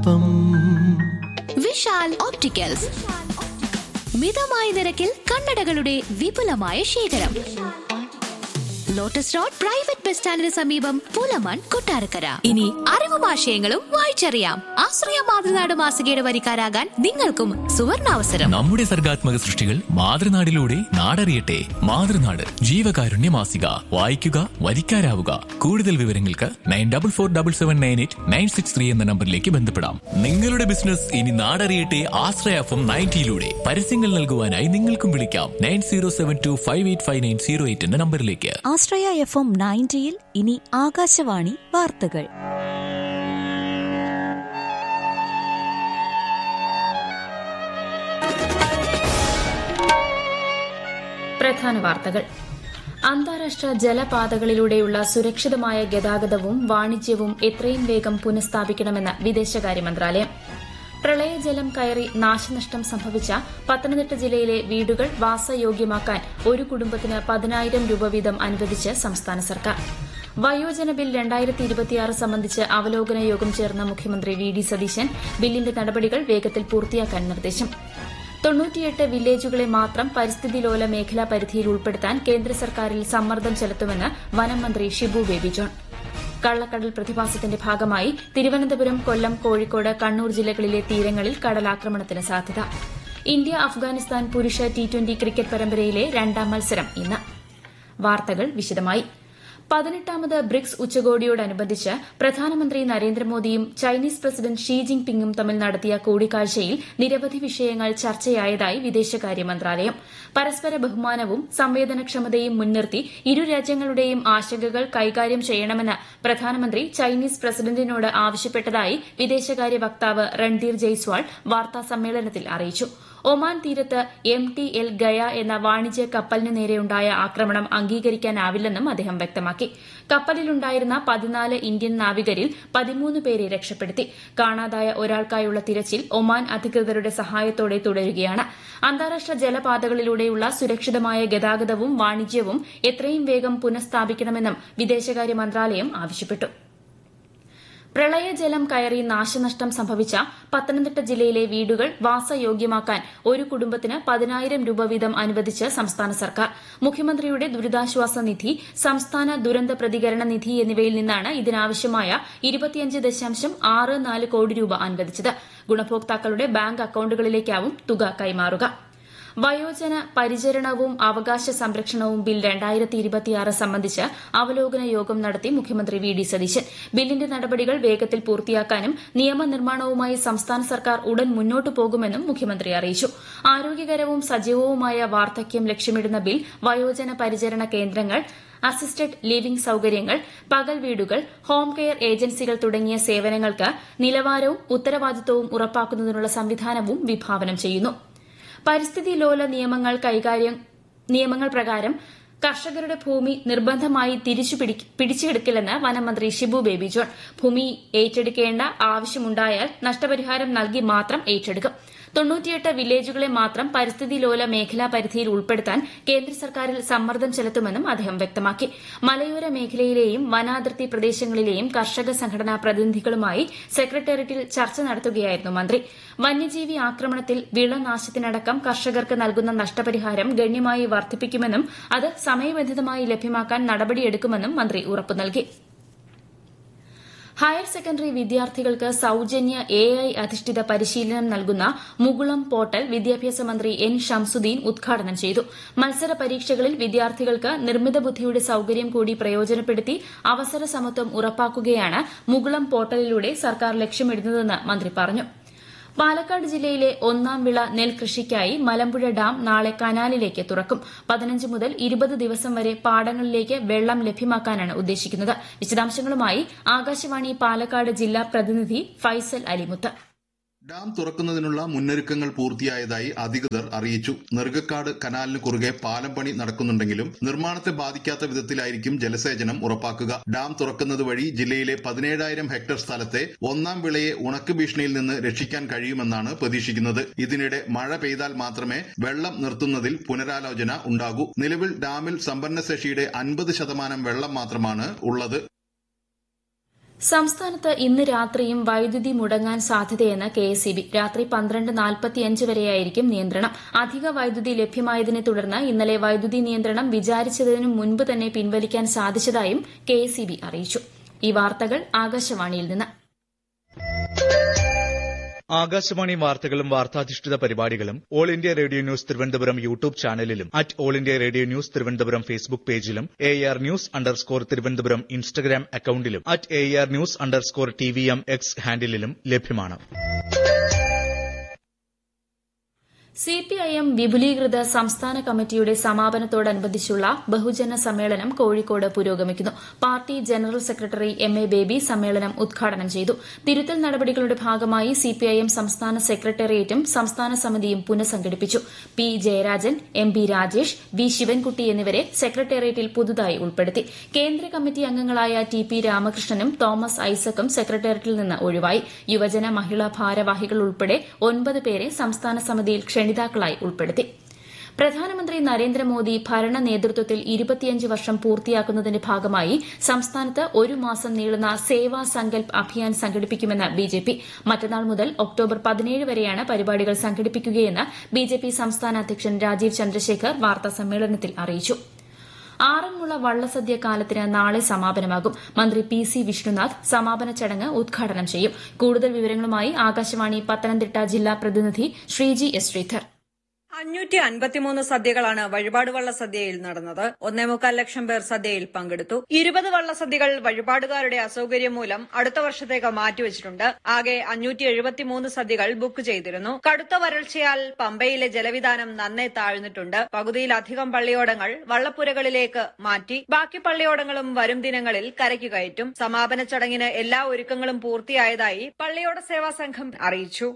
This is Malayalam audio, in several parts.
ഒപ്പം വിശാൽ ഓപ്റ്റിക്കൽസ് മിതമായ നിരക്കിൽ കണ്ണടകളുടെ വിപുലമായ ശേഖരം ലോട്ടസ് റോഡ് പ്രൈവറ്റ് ബസ് സ്റ്റാൻഡിന് സമീപം പൂലമാൻ കൊട്ടാരക്കര ഇനി അറിവും ആശയങ്ങളും വായിച്ചറിയാം ആശ്രയ മാതൃനാട് മാസികയുടെ വരിക്കാരാകാൻ നിങ്ങൾക്കും സുവർണാവസരം നമ്മുടെ സർഗാത്മക സൃഷ്ടികൾ മാതൃനാടിലൂടെ നാടറിയട്ടെ മാതൃനാട് ജീവകാരുണ്യ മാസിക വായിക്കുക വരിക്കാരാവുക കൂടുതൽ വിവരങ്ങൾക്ക് nine double four double seven nine eight nine six three എന്ന നമ്പറിലേക്ക് ബന്ധപ്പെടാം നിങ്ങളുടെ ബിസിനസ് ഇനി നാടറിയട്ടെ ആശ്രയ എഫ് എം നയൻറ്റിയിലൂടെ പരസ്യങ്ങൾ നൽകുവാനായി നിങ്ങൾക്കും വിളിക്കാം nine zero seven two five eight five nine zero eight എന്ന നമ്പറിലേക്ക് ആശ്രയ എഫ് എം നയൻറ്റിയിൽ ഇനി ആകാശവാണി വാർത്തകൾ പ്രധാന വാർത്തകൾ അന്താരാഷ്ട്ര ജലപാതകളിലൂടെയുള്ള സുരക്ഷിതമായ ഗതാഗതവും വാണിജ്യവും എത്രയും വേഗം പുനഃസ്ഥാപിക്കണമെന്ന് വിദേശകാര്യ മന്ത്രാലയം പ്രളയജലം കയറി നാശനഷ്ടം സംഭവിച്ച പത്തനംതിട്ട ജില്ലയിലെ വീടുകൾ വാസയോഗ്യമാക്കാൻ ഒരു കുടുംബത്തിന് പതിനായിരം രൂപ വീതം അനുവദിച്ച് സംസ്ഥാന സർക്കാർ വയോജന ബിൽ രണ്ടായിരത്തി ഇരുപത്തിയാറ് സംബന്ധിച്ച് അവലോകന യോഗം ചേർന്ന മുഖ്യമന്ത്രി വി ഡി സതീശൻ ബില്ലിന്റെ നടപടികൾ വേഗത്തിൽ പൂർത്തിയാക്കാൻ നിർദ്ദേശം തൊണ്ണൂറ്റിയെട്ട് വില്ലേജുകളെ മാത്രം പരിസ്ഥിതി ലോല മേഖലാ പരിധിയിൽ ഉൾപ്പെടുത്താൻ കേന്ദ്ര സർക്കാരിൽ സമ്മർദ്ദം ചെലുത്തുമെന്ന് വനം മന്ത്രി ഷിബു ബേബി ജോൺ കള്ളക്കടൽ പ്രതിഭാസത്തിന്റെ ഭാഗമായി തിരുവനന്തപുരം കൊല്ലം കോഴിക്കോട് കണ്ണൂർ ജില്ലകളിലെ തീരങ്ങളിൽ കടലാക്രമണത്തിന് സാധ്യത ഇന്ത്യ അഫ്ഗാനിസ്ഥാൻ പുരുഷ ടി ട്വന്റി ക്രിക്കറ്റ് പരമ്പരയിലെ രണ്ടാം മത്സരം ഇന്ന് വാർത്തകൾ വിശദമായി പതിനെട്ടാമത് ബ്രിക്സ് ഉച്ചകോടിയോടനുബന്ധിച്ച് പ്രധാനമന്ത്രി നരേന്ദ്രമോദിയും ചൈനീസ് പ്രസിഡന്റ് ഷീ ജിങ് പിങ്ങും തമ്മിൽ നടത്തിയ കൂടിക്കാഴ്ചയിൽ നിരവധി വിഷയങ്ങൾ ചർച്ചയായതായി വിദേശകാര്യ മന്ത്രാലയം പരസ്പര ബഹുമാനവും സംവേദനക്ഷമതയും മുൻനിർത്തി ഇരു രാജ്യങ്ങളുടെയും ആശങ്കകൾ കൈകാര്യം ചെയ്യണമെന്ന് പ്രധാനമന്ത്രി ചൈനീസ് പ്രസിഡന്റിനോട് ആവശ്യപ്പെട്ടതായി വിദേശകാര്യ വക്താവ് രൺധീർ ജയ്സ്വാൾ വാർത്താസമ്മേളനത്തിൽ അറിയിച്ചു ഒമാൻ തീരത്ത് എം ടി എൽ ഗയ എന്ന വാണിജ്യ കപ്പലിന് നേരെയുണ്ടായ ആക്രമണം അംഗീകരിക്കാനാവില്ലെന്നും അദ്ദേഹം വ്യക്തമാക്കി കപ്പലിലുണ്ടായിരുന്ന പതിനാല് ഇന്ത്യൻ നാവികരിൽ പതിമൂന്ന് പേരെ രക്ഷപ്പെടുത്തി കാണാതായ ഒരാൾക്കായുള്ള തിരച്ചിൽ ഒമാൻ അധികൃതരുടെ സഹായത്തോടെ തുടരുകയാണ് അന്താരാഷ്ട്ര ജലപാതകളിലൂടെയുള്ള സുരക്ഷിതമായ ഗതാഗതവും വാണിജ്യവും എത്രയും വേഗം പുനഃസ്ഥാപിക്കണമെന്നും വിദേശകാര്യ മന്ത്രാലയം ആവശ്യപ്പെട്ടു പ്രളയജലം കയറി നാശനഷ്ടം സംഭവിച്ച പത്തനംതിട്ട ജില്ലയിലെ വീടുകൾ വാസയോഗ്യമാക്കാൻ ഒരു കുടുംബത്തിന് പതിനായിരം രൂപ വീതം അനുവദിച്ച് സംസ്ഥാന സർക്കാർ മുഖ്യമന്ത്രിയുടെ ദുരിതാശ്വാസ നിധി സംസ്ഥാന ദുരന്ത പ്രതികരണ നിധി എന്നിവയിൽ നിന്നാണ് ഇതിനാവശ്യമായ ഇരുപത്തിയഞ്ച് ദശാംശം ആറ് നാല് കോടി രൂപ അനുവദിച്ചത് ഗുണഭോക്താക്കളുടെ ബാങ്ക് അക്കൌണ്ടുകളിലേക്കാവും തുക കൈമാറുക വയോജന പരിചരണവും അവകാശ സംരക്ഷണവും ബിൽ രണ്ടായിരത്തി ഇരുപത്തിയാറ് സംബന്ധിച്ച് അവലോകന യോഗം നടത്തി മുഖ്യമന്ത്രി വി ഡി സതീശൻ ബില്ലിന്റെ നടപടികൾ വേഗത്തിൽ പൂർത്തിയാക്കാനും നിയമനിർമ്മാണവുമായി സംസ്ഥാന സർക്കാർ ഉടൻ മുന്നോട്ടു പോകുമെന്നും മുഖ്യമന്ത്രി അറിയിച്ചു ആരോഗ്യകരവും സജീവവുമായ വാർദ്ധക്യം ലക്ഷ്യമിടുന്ന ബിൽ വയോജന പരിചരണ കേന്ദ്രങ്ങൾ അസിസ്റ്റഡ് ലിവിംഗ് സൌകര്യങ്ങൾ പകൽ വീടുകൾ ഹോം കെയർ ഏജൻസികൾ തുടങ്ങിയ സേവനങ്ങൾക്ക് നിലവാരവും ഉത്തരവാദിത്വവും ഉറപ്പാക്കുന്നതിനുള്ള സംവിധാനവും വിഭാവനം ചെയ്യുന്നു പരിസ്ഥിതി ലോല നിയമങ്ങൾ കൈകാര്യം നിയമങ്ങൾ പ്രകാരം കർഷകരുടെ ഭൂമി നിർബന്ധമായി തിരിച്ചു പിടിച്ചെടുക്കില്ലെന്ന് വനമന്ത്രി ഷിബു ബേബി ജോൺ ഭൂമി ഏറ്റെടുക്കേണ്ട ആവശ്യമുണ്ടായാൽ നഷ്ടപരിഹാരം നൽകി മാത്രം ഏറ്റെടുക്കും തൊണ്ണൂറ്റിയെട്ട് വില്ലേജുകളെ മാത്രം പരിസ്ഥിതി ലോല മേഖലാ പരിധിയിൽ ഉൾപ്പെടുത്താൻ കേന്ദ്ര സർക്കാരിൽ സമ്മർദ്ദം ചെലുത്തുമെന്നും അദ്ദേഹം വ്യക്തമാക്കി മലയോര മേഖലയിലെയും വനാതിർത്തി പ്രദേശങ്ങളിലെയും കർഷക സംഘടനാ പ്രതിനിധികളുമായി സെക്രട്ടേറിയറ്റിൽ ചർച്ച നടത്തുകയായിരുന്നു മന്ത്രി വന്യജീവി ആക്രമണത്തിൽ വിളനാശത്തിനടക്കം കർഷകർക്ക് നൽകുന്ന നഷ്ടപരിഹാരം ഗണ്യമായി വർദ്ധിപ്പിക്കുമെന്നും അത് സമയബന്ധിതമായി ലഭ്യമാക്കാൻ നടപടിയെടുക്കുമെന്നും മന്ത്രി ഉറപ്പു നൽകി ഹയർ സെക്കൻഡറി വിദ്യാർത്ഥികൾക്ക് സൌജന്യ എ ഐ അധിഷ്ഠിത പരിശീലനം നൽകുന്ന മുകുളം പോർട്ടൽ വിദ്യാഭ്യാസ മന്ത്രി എൻ ഷംസുദ്ദീൻ ഉദ്ഘാടനം ചെയ്തു മത്സര പരീക്ഷകളിൽ വിദ്യാർത്ഥികൾക്ക് നിർമ്മിത ബുദ്ധിയുടെ സൌകര്യം കൂടി പ്രയോജനപ്പെടുത്തി അവസര സമത്വം ഉറപ്പാക്കുകയാണ് മുകുളം പോർട്ടലിലൂടെ സർക്കാർ ലക്ഷ്യമിടുന്നതെന്ന് മന്ത്രി പറഞ്ഞു പാലക്കാട് ജില്ലയിലെ ഒന്നാം വിള നെൽകൃഷിക്കായി മലമ്പുഴ ഡാം നാളെ കനാലിലേക്ക് തുറക്കും പതിനഞ്ച് മുതൽ ഇരുപത് ദിവസം വരെ പാടങ്ങളിലേക്ക് വെള്ളം ലഭ്യമാക്കാനാണ് ഉദ്ദേശിക്കുന്നത് വിശദാംശങ്ങളുമായി ആകാശവാണി പാലക്കാട് ജില്ലാ പ്രതിനിധി ഫൈസൽ അലിമുത്ത് ഡാം തുറക്കുന്നതിനുള്ള മുന്നൊരുക്കങ്ങൾ പൂർത്തിയായതായി അധികൃതർ അറിയിച്ചു നെറുകക്കാട് കനാലിന് കുറുകെ പാലം പണി നടക്കുന്നുണ്ടെങ്കിലും നിർമ്മാണത്തെ ബാധിക്കാത്ത വിധത്തിലായിരിക്കും ജലസേചനം ഉറപ്പാക്കുക ഡാം തുറക്കുന്നത് വഴി ജില്ലയിലെ പതിനേഴായിരം ഹെക്ടർ സ്ഥലത്തെ ഒന്നാം വിളയെ ഉണക്ക് ഭീഷണിയിൽ നിന്ന് രക്ഷിക്കാൻ കഴിയുമെന്നാണ് പ്രതീക്ഷിക്കുന്നത് ഇതിനിടെ മഴ പെയ്താൽ മാത്രമേ വെള്ളം നിർത്തുന്നതിൽ പുനരാലോചന ഉണ്ടാകൂ നിലവിൽ ഡാമിൽ സംഭരണശേഷിയുടെ അൻപത് ശതമാനം വെള്ളം മാത്രമാണ് ഉള്ളത് സംസ്ഥാനത്ത് ഇന്ന് രാത്രിയും വൈദ്യുതി മുടങ്ങാൻ സാധ്യതയെന്ന് കെ എസ് ഇ ബി രാത്രി പന്ത്രണ്ട് നാൽപ്പത്തിയഞ്ച് വരെയായിരിക്കും നിയന്ത്രണം അധിക വൈദ്യുതി ലഭ്യമായതിനെ തുടർന്ന് ഇന്നലെ വൈദ്യുതി നിയന്ത്രണം വിചാരിച്ചതിനു മുൻപ് തന്നെ പിൻവലിക്കാൻ സാധിച്ചതായും കെ എസ് ഇ ബി അറിയിച്ചു ഈ വാർത്തകൾ ആകാശവാണിയിൽ നിന്ന് ആകാശവാണി വാർത്തകളും വാർത്താധിഷ്ഠിത പരിപാടികളും all India radio news Thiruvananthapuram YouTube ചാനലിലും at all India radio news Thiruvananthapuram Facebook പേജിലും A R news underscore Thiruvananthapuram Instagram അക്കൌണ്ടിലും at A R news underscore T V M X ഹാൻഡിലും ലഭ്യമാണ് സിപിഐഎം വിപുലീകൃത സംസ്ഥാന കമ്മിറ്റിയുടെ സമാപനത്തോടനുബന്ധിച്ചുള്ള ബഹുജന സമ്മേളനം കോഴിക്കോട് പുരോഗമിക്കുന്നു party general secretary M A Baby സമ്മേളനം ഉദ്ഘാടനം ചെയ്തു തിരുത്തൽ നടപടികളുടെ ഭാഗമായി സിപിഐഎം സംസ്ഥാന സെക്രട്ടേറിയറ്റും സംസ്ഥാന സമിതിയും പുനഃസംഘടിപ്പിച്ചു P Jayarajan M P Rajesh V Sivankutty എന്നിവരെ സെക്രട്ടേറിയറ്റിൽ പുതുതായി ഉൾപ്പെടുത്തി കേന്ദ്ര കമ്മിറ്റി അംഗങ്ങളായ ടി പി രാമകൃഷ്ണനും തോമസ് ഐസക്കും സെക്രട്ടേറിയറ്റിൽ നിന്ന് ഒഴിവായി യുവജന മഹിളാ ഭാരവാഹികൾ ഉൾപ്പെടെ ഒൻപത് പേരെ സംസ്ഥാന സമിതിയിൽ ക്ഷണിതാക്കളായി ഉൾപ്പെടുത്തി പ്രധാനമന്ത്രി നരേന്ദ്രമോദി ഭരണ നേതൃത്വത്തിൽ ഇരുപത്തിയഞ്ച് വർഷം പൂർത്തിയാക്കുന്നതിന്റെ ഭാഗമായി സംസ്ഥാനത്ത് ഒരു മാസം നീളുന്ന സേവാ സങ്കൽപ് അഭിയാൻ സംഘടിപ്പിക്കുമെന്ന് ബിജെപി മറ്റന്നാൾ മുതൽ ഒക്ടോബർ പതിനേഴ് വരെയാണ് പരിപാടികൾ സംഘടിപ്പിക്കുകയെന്ന് ബിജെപി സംസ്ഥാന അധ്യക്ഷൻ രാജീവ് ചന്ദ്രശേഖർ വാർത്താസമ്മേളനത്തിൽ അറിയിച്ചു ആറന്മുള വള്ളസദ്യ കാലത്തിന് നാളെ സമാപനമാകും മന്ത്രി പി സി വിഷ്ണുനാഥ് സമാപന ചടങ്ങ് ഉദ്ഘാടനം ചെയ്യും കൂടുതൽ വിവരങ്ങളുമായി ആകാശവാണി പത്തനംതിട്ട ജില്ലാ പ്രതിനിധി ശ്രീജി എസ് ശ്രീധർ അഞ്ഞൂറ്റി അൻപത്തിമൂന്ന് സദ്യകളാണ് വഴിപാട് വള്ളസദ്യയിൽ നടന്നത് ഒന്നേ മുക്കാൽ ലക്ഷം പേർ സദ്യയിൽ പങ്കെടുത്തു ഇരുപത് വള്ളസദ്യകൾ വഴിപാടുകാരുടെ അസൌകര്യം മൂലം അടുത്ത വർഷത്തേക്ക് മാറ്റിവെച്ചിട്ടുണ്ട് ആകെ അഞ്ഞൂറ്റി എഴുപത്തിമൂന്ന് സദ്യകൾ ബുക്ക് ചെയ്തിരുന്നു കടുത്ത വരൾച്ചയാൽ പമ്പയിലെ ജലവിധാനം നന്നേ താഴ്ന്നിട്ടുണ്ട് പകുതിയിലധികം പള്ളിയോടങ്ങൾ വള്ളപ്പുരകളിലേക്ക് മാറ്റി ബാക്കി പള്ളിയോടങ്ങളും വരും ദിനങ്ങളിൽ കരയ്ക്ക് കയറ്റും സമാപന ചടങ്ങിന് എല്ലാ ഒരുക്കങ്ങളും പൂർത്തിയായതായി പള്ളിയോട സേവാ സംഘം അറിയിച്ചു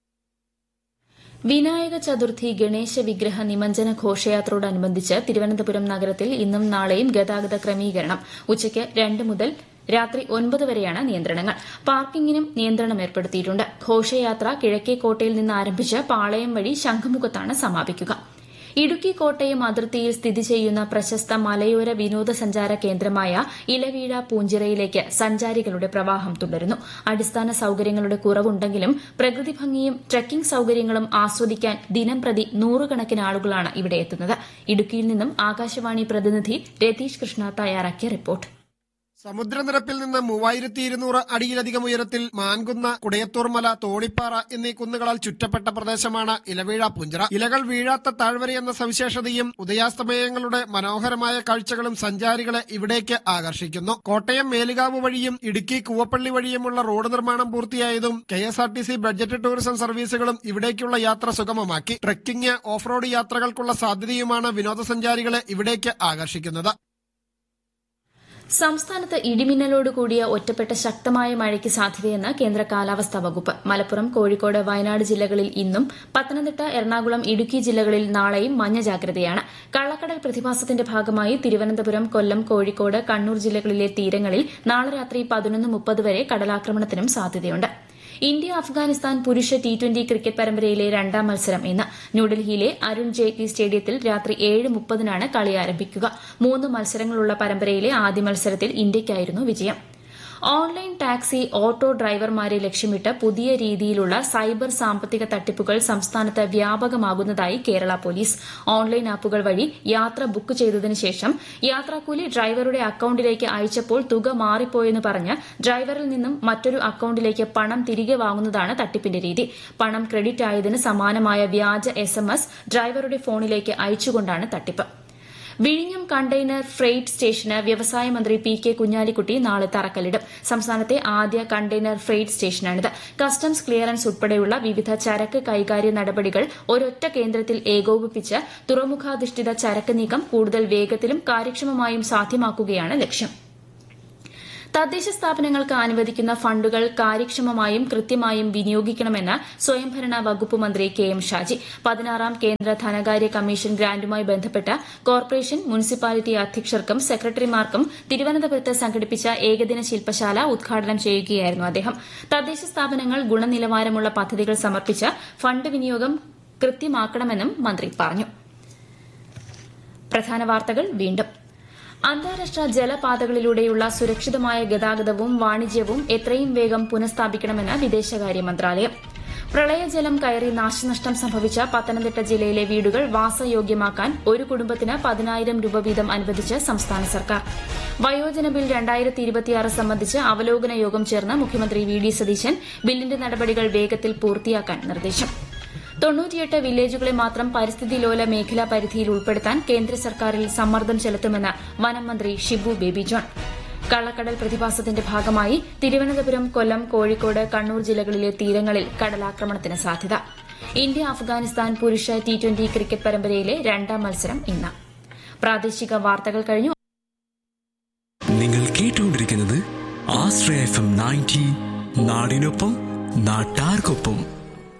വിനായക ചതുർത്ഥി ഗണേശ വിഗ്രഹ നിമഞ്ജന ഘോഷയാത്രയോടനുബന്ധിച്ച് തിരുവനന്തപുരം നഗരത്തിൽ ഇന്നും നാളെയും ഗതാഗത ക്രമീകരണം ഉച്ചയ്ക്ക് രണ്ട് മുതൽ രാത്രി ഒൻപത് വരെയാണ് നിയന്ത്രണങ്ങൾ പാർക്കിംഗിനും നിയന്ത്രണം ഏർപ്പെടുത്തിയിട്ടുണ്ട് ഘോഷയാത്ര കിഴക്കേക്കോട്ടയിൽ നിന്ന് ആരംഭിച്ച് പാളയം വഴി ശംഖുമുഖത്താണ് സമാപിക്കുക ഇടുക്കി കോട്ടയം അതിർത്തിയിൽ സ്ഥിതി ചെയ്യുന്ന പ്രശസ്ത മലയോര വിനോദസഞ്ചാര കേന്ദ്രമായ ഇലവീഴ പൂഞ്ചിറയിലേക്ക് സഞ്ചാരികളുടെ പ്രവാഹം തുടരുന്നു അടിസ്ഥാന സൌകര്യങ്ങളുടെ കുറവുണ്ടെങ്കിലും പ്രകൃതി ഭംഗിയും ട്രക്കിംഗ് സൌകര്യങ്ങളും ആസ്വദിക്കാൻ ദിനം പ്രതി നൂറുകണക്കിന് ആളുകളാണ് ഇവിടെ എത്തുന്നത് ഇടുക്കിയിൽ നിന്നും ആകാശവാണി പ്രതിനിധി രതീഷ് കൃഷ്ണ തയ്യാറാക്കിയ റിപ്പോർട്ട് സമുദ്രനിരപ്പിൽ നിന്ന് മൂവായിരത്തി ഇരുന്നൂറ് അടിയിലധികം ഉയരത്തിൽ മാൻകുന്ന കുടയത്തൂർമല തോണിപ്പാറ എന്നീ കുന്നുകളാൽ ചുറ്റപ്പെട്ട പ്രദേശമാണ് ഇലവീഴ പുഞ്ചിറ ഇലകൾ വീഴാത്ത താഴ്വര എന്ന സവിശേഷതയും ഉദയാസ്തമയങ്ങളുടെ മനോഹരമായ കാഴ്ചകളും സഞ്ചാരികളെ ഇവിടേക്ക് ആകർഷിക്കുന്നു കോട്ടയം മേലുകാവ് വഴിയും ഇടുക്കി കൂവപ്പള്ളി വഴിയുമുള്ള റോഡ് നിർമ്മാണം പൂർത്തിയായതും K S R T C budget tourism സർവീസുകളും ഇവിടേക്കുള്ള യാത്ര സുഗമമാക്കി ട്രക്കിംഗ് ഓഫ് റോഡ് യാത്രകൾക്കുള്ള സാധ്യതയുമാണ് വിനോദസഞ്ചാരികളെ ഇവിടേക്ക് ആകർഷിക്കുന്നത് സംസ്ഥാനത്ത് ഇടിമിന്നലോട് കൂടിയ ഒറ്റപ്പെട്ട ശക്തമായ മഴയ്ക്ക് സാധ്യതയെന്ന് കേന്ദ്ര കാലാവസ്ഥാ വകുപ്പ് മലപ്പുറം കോഴിക്കോട് വയനാട് ജില്ലകളിൽ ഇന്നും പത്തനംതിട്ട എറണാകുളം ഇടുക്കി ജില്ലകളിൽ നാളെയും മഞ്ഞ ജാഗ്രതയാണ് കള്ളക്കടൽ പ്രതിഭാസത്തിന്റെ ഭാഗമായി തിരുവനന്തപുരം കൊല്ലം കോഴിക്കോട് കണ്ണൂർ ജില്ലകളിലെ തീരങ്ങളിൽ നാളെ രാത്രി പതിനൊന്ന് മുപ്പത് വരെ കടലാക്രമണത്തിനും സാധ്യതയുണ്ട് ഇന്ത്യ അഫ്ഗാനിസ്ഥാൻ പുരുഷ ടി ട്വന്റി ക്രിക്കറ്റ് പരമ്പരയിലെ രണ്ടാം മത്സരം ഇന്ന് ന്യൂഡൽഹിയിലെ അരുൺ ജെയ്റ്റ്ലി സ്റ്റേഡിയത്തിൽ രാത്രി ഏഴ് മുപ്പതിനാണ് കളി ആരംഭിക്കുക മൂന്ന് മത്സരങ്ങളുള്ള പരമ്പരയിലെ ആദ്യ മത്സരത്തിൽ ഇന്ത്യയ്ക്കായിരുന്നു വിജയം ഓൺലൈൻ ടാക്സി ഓട്ടോ ഡ്രൈവർമാരെ ലക്ഷ്യമിട്ട് പുതിയ രീതിയിലുള്ള സൈബർ സാമ്പത്തിക തട്ടിപ്പുകൾ സംസ്ഥാനത്ത് വ്യാപകമാകുന്നതായി കേരള പോലീസ് ഓൺലൈൻ ആപ്പുകൾ വഴി യാത്ര ബുക്ക് ചെയ്തതിനു ശേഷം യാത്രാക്കൂലി ഡ്രൈവറുടെ അക്കൌണ്ടിലേക്ക് അയച്ചപ്പോൾ തുക മാറിപ്പോയെന്ന് പറഞ്ഞ് ഡ്രൈവറിൽ നിന്നും മറ്റൊരു അക്കൌണ്ടിലേക്ക് പണം തിരികെ വാങ്ങുന്നതാണ് തട്ടിപ്പിന്റെ രീതി പണം ക്രെഡിറ്റ് ആയതിന് സമാനമായ വ്യാജ എസ്എംഎസ് ഡ്രൈവറുടെ ഫോണിലേക്ക് അയച്ചുകൊണ്ടാണ് തട്ടിപ്പ് വിഴിഞ്ഞം കണ്ടെയ്നർ ഫ്രെയ്റ്റ് സ്റ്റേഷന് വ്യവസായ മന്ത്രി പി കെ കുഞ്ഞാലിക്കുട്ടി നാളെ തറക്കല്ലിടും സംസ്ഥാനത്തെ ആദ്യ കണ്ടെയ്നർ ഫ്രെയ്റ്റ് സ്റ്റേഷനാണിത് കസ്റ്റംസ് ക്ലിയറൻസ് ഉൾപ്പെടെയുള്ള വിവിധ ചരക്ക് കൈകാര്യ നടപടികൾ ഒരൊറ്റ കേന്ദ്രത്തിൽ ഏകോപിപ്പിച്ച് തുറമുഖാധിഷ്ഠിത ചരക്ക് നീക്കം കൂടുതൽ വേഗത്തിലും കാര്യക്ഷമമായും സാധ്യമാക്കുകയാണ് ലക്ഷ്യം തദ്ദേശ സ്ഥാപനങ്ങൾക്ക് അനുവദിക്കുന്ന ഫണ്ടുകൾ കാര്യക്ഷമമായും കൃത്യമായും വിനിയോഗിക്കണമെന്ന് സ്വയംഭരണ വകുപ്പ് മന്ത്രി കെ എം ഷാജി പതിനാറാം കേന്ദ്ര ധനകാര്യ കമ്മീഷൻ ഗ്രാന്റുമായി ബന്ധപ്പെട്ട് കോർപ്പറേഷൻ മുനിസിപ്പാലിറ്റി അധ്യക്ഷർക്കും സെക്രട്ടറിമാർക്കും തിരുവനന്തപുരത്ത് സംഘടിപ്പിച്ച ഏകദിന ശില്പശാല ഉദ്ഘാടനം ചെയ്യുകയായിരുന്നു അദ്ദേഹം തദ്ദേശ സ്ഥാപനങ്ങൾ ഗുണനിലവാരമുള്ള പദ്ധതികൾ സമർപ്പിച്ച് ഫണ്ട് വിനിയോഗം കൃത്യമാക്കണമെന്നും മന്ത്രി പറഞ്ഞു പ്രധാന വാർത്തകൾ വീണ്ടും അന്താരാഷ്ട്ര ജലപാതകളിലൂടെയുള്ള സുരക്ഷിതമായ ഗതാഗതവും വാണിജ്യവും എത്രയും വേഗം പുനഃസ്ഥാപിക്കണമെന്ന് വിദേശകാര്യ മന്ത്രാലയം പ്രളയജലം കയറി നാശനഷ്ടം സംഭവിച്ച പത്തനംതിട്ട ജില്ലയിലെ വീടുകൾ വാസയോഗ്യമാക്കാൻ ഒരു കുടുംബത്തിന് പതിനായിരം രൂപ വീതം അനുവദിച്ച് സംസ്ഥാന സർക്കാർ വയോജന ബിൽ രണ്ടായിരത്തി ഇരുപത്തിയാറ് സംബന്ധിച്ച് അവലോകന യോഗം ചേർന്ന് മുഖ്യമന്ത്രി വി ഡി സതീശൻ ബില്ലിന്റെ നടപടികൾ വേഗത്തിൽ പൂർത്തിയാക്കാൻ നിർദ്ദേശം തൊണ്ണൂറ്റിയെട്ട് വില്ലേജുകളെ മാത്രം പരിസ്ഥിതി ലോല മേഖലാ പരിധിയിൽ ഉൾപ്പെടുത്താൻ കേന്ദ്ര സർക്കാരിൽ സമ്മർദ്ദം ചെലുത്തുമെന്ന് വനം മന്ത്രി ഷിബു ബേബി ജോൺ കള്ളക്കടൽ പ്രതിഭാസത്തിന്റെ ഭാഗമായി തിരുവനന്തപുരം കൊല്ലം കോഴിക്കോട് കണ്ണൂർ ജില്ലകളിലെ തീരങ്ങളിൽ കടലാക്രമണത്തിന് സാധ്യത ഇന്ത്യ അഫ്ഗാനിസ്ഥാൻ പുരുഷ ടി ട്വന്റി ക്രിക്കറ്റ് പരമ്പരയിലെ രണ്ടാം മത്സരം ഇന്ന് പ്രാദേശിക വാർത്തകൾ കഴിഞ്ഞു നിങ്ങൾ കേട്ടുകൊണ്ടിരിക്കുന്നത് ആശ്രയ എഫ് എം നയൻറ്റി നാടിനൊപ്പം നാട്ടാർക്കൊപ്പം